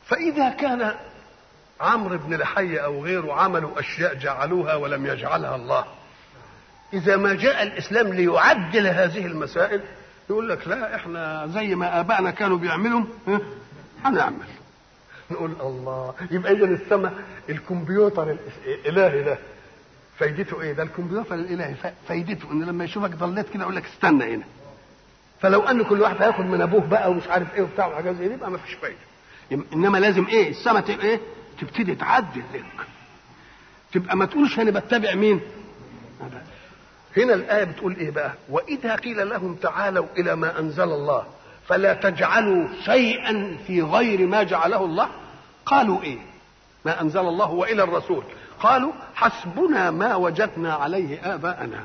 فإذا كان عمرو بن لحي أو غيره عملوا أشياء جعلوها ولم يجعلها الله إذا ما جاء الإسلام ليعدل هذه المسائل يقول لك لا احنا زي ما آبائنا كانوا بيعملوا ها، هنعمل نقول الله يبقى إذا السماء الكمبيوتر الإلهي ده فايدته ايه؟ ده الكمبيوتر الالهي ف- فايدته ان لما يشوفك ضليت كده يقول لك استنى هنا. فلو ان كل واحد هياخد من ابوه بقى ومش عارف ايه وبتاع وحاجات زي دي يبقى ما فيش فايده. يم- انما لازم ايه؟ السما تبقى ايه؟ تبتدي تعدل لك. تبقى ما تقولش انا بتبع مين؟ أبدا. هنا الايه بتقول ايه بقى؟ واذا قيل لهم تعالوا الى ما انزل الله فلا تجعلوا شيئا في غير ما جعله الله قالوا ايه؟ ما انزل الله والى الرسول قالوا حسبنا ما وجدنا عليه اباءنا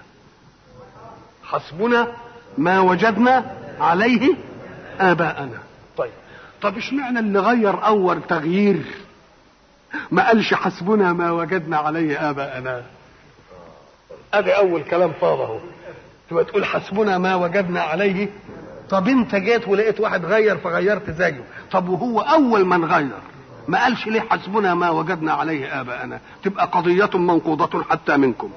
حسبنا ما وجدنا عليه اباءنا طيب طب اشمعنى اللي غير اول تغيير ما قالش حسبنا ما وجدنا عليه اباءنا ادي اول كلام فاض اهو تبقى تقول حسبنا ما وجدنا عليه طب انت جيت ولقيت واحد غير فغيرت زيه طب وهو اول من غير ما قالش ليه حسبنا ما وجدنا عليه اباءنا تبقى قضيه منقوضه حتى منكم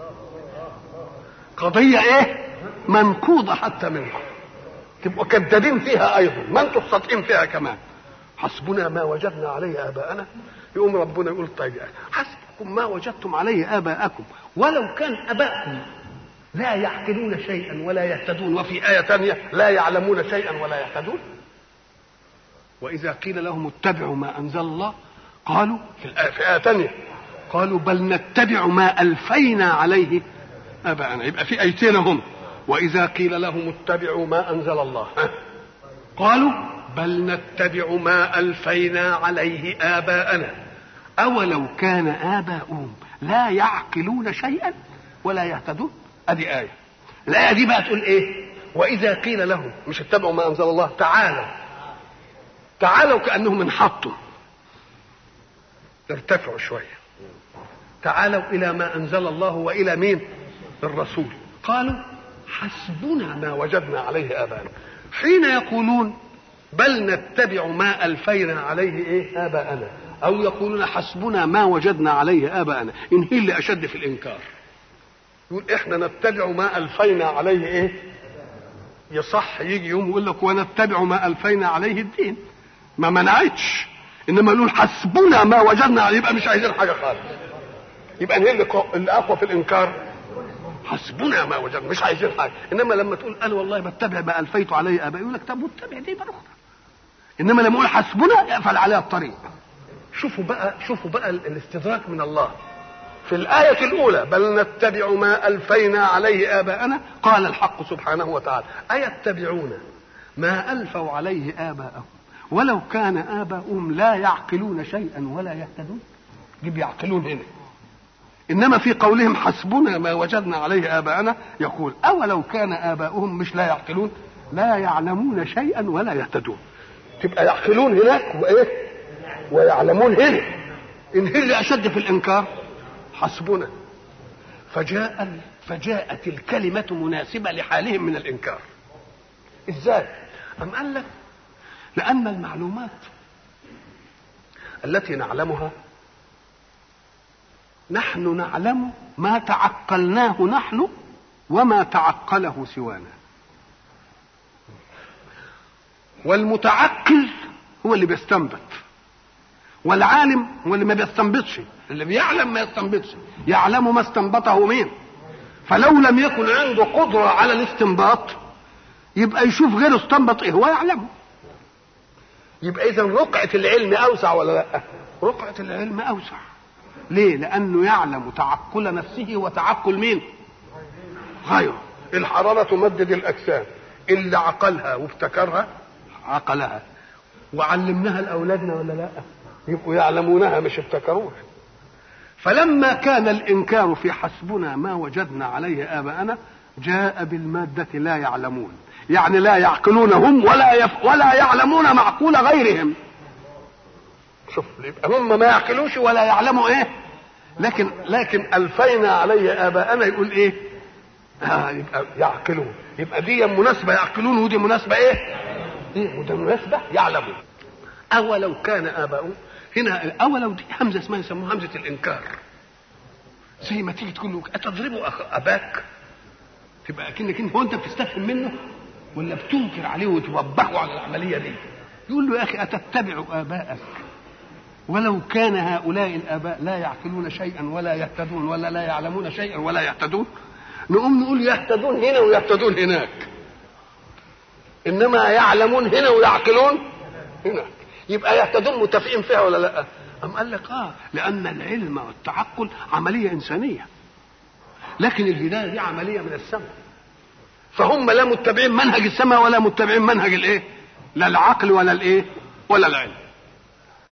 قضيه ايه منقوضه حتى منكم تبقوا كذابين فيها ايضا ما انتم صادقين فيها كمان حسبنا ما وجدنا عليه اباءنا يقوم ربنا يقول طيب حسبكم ما وجدتم عليه اباءكم ولو كان اباءكم لا يعقلون شيئا ولا يهتدون وفي آية ثانية لا يعلمون شيئا ولا يهتدون وإذا قيل لهم اتبعوا ما أنزل الله قالوا في الآية في آية ثانية قالوا بل نتبع ما ألفينا عليه آباءنا يبقى في آيتين هم وإذا قيل لهم اتبعوا ما أنزل الله ها. قالوا بل نتبع ما ألفينا عليه آباءنا أولو كان آباؤهم لا يعقلون شيئا ولا يهتدون ادي آية الآية دي بقى تقول إيه وإذا قيل لهم مش اتبعوا ما أنزل الله تعالوا تعالوا كأنهم انحطوا ارتفعوا شوية تعالوا إلى ما أنزل الله وإلى مين الرسول قالوا حسبنا ما وجدنا عليه آباءنا حين يقولون بل نتبع ما ألفينا عليه إيه آباءنا أو يقولون حسبنا ما وجدنا عليه آباءنا إن هي اللي أشد في الإنكار يقول احنا نتبع ما الفينا عليه ايه يصح يجي يوم يقول لك ونتبع ما الفينا عليه الدين ما منعتش انما يقول حسبنا ما وجدنا عليه يبقى مش عايزين حاجه خالص يبقى هي اللي قو- اللي اقوى في الانكار حسبنا ما وجدنا مش عايزين حاجه انما لما تقول انا والله بتبع ما الفيت عليه ابائي يقول لك طب واتبع دي بقى اخرى انما لما يقول حسبنا يقفل عليها الطريق شوفوا بقى شوفوا بقى ال- الاستدراك من الله في الآية الأولى بل نتبع ما ألفينا عليه آباءنا قال الحق سبحانه وتعالى أيتبعون ما ألفوا عليه آباءهم ولو كان آباؤهم لا يعقلون شيئا ولا يهتدون جيب يعقلون هنا إنما في قولهم حسبنا ما وجدنا عليه آباءنا يقول أولو كان آباؤهم مش لا يعقلون لا يعلمون شيئا ولا يهتدون تبقى يعقلون هناك وإيه ويعلمون هنا إن هي اللي أشد في الإنكار حسبنا فجاء فجاءت الكلمة مناسبة لحالهم من الإنكار إزاي؟ أم قال لك لأن المعلومات التي نعلمها نحن نعلم ما تعقلناه نحن وما تعقله سوانا والمتعقل هو اللي بيستنبط والعالم هو اللي ما بيستنبطش اللي بيعلم ما يستنبطش يعلم ما استنبطه مين فلو لم يكن عنده قدرة على الاستنباط يبقى يشوف غيره استنبط ايه هو يعلمه يبقى اذا رقعة العلم اوسع ولا لا رقعة العلم اوسع ليه لانه يعلم تعقل نفسه وتعقل مين غيره الحرارة تمدد الاجسام اللي عقلها وابتكرها عقلها وعلمناها لاولادنا ولا لا يبقوا يعلمونها مش ابتكروها فلما كان الانكار في حسبنا ما وجدنا عليه اباءنا جاء بالماده لا يعلمون يعني لا يعقلون هم ولا يف ولا يعلمون معقول غيرهم شوف يبقى هم ما يعقلوش ولا يعلموا ايه لكن لكن الفينا عليه اباءنا يقول ايه آه يبقى يعقلون يبقى دي مناسبه يعقلون ودي مناسبه ايه دي وده مناسبه يعلمون أولو كان آباؤهم هنا أولو دي همزة اسمها يسموها همزة الإنكار زي ما تيجي تقول له أتضرب أخ أباك تبقى أكنك أنت هو أنت بتستفهم منه ولا بتنكر عليه وتوبخه على العملية دي يقول له يا أخي أتتبع آباءك ولو كان هؤلاء الآباء لا يعقلون شيئا ولا يهتدون ولا لا يعلمون شيئا ولا يهتدون نقوم نقول يهتدون هنا ويهتدون هناك انما يعلمون هنا ويعقلون هناك يبقى يهتدون متفقين فيها ولا لا أم قال لك اه لان العلم والتعقل عمليه انسانيه لكن الهدايه دي عمليه من السماء فهم لا متبعين منهج السماء ولا متبعين منهج الايه لا العقل ولا الايه ولا العلم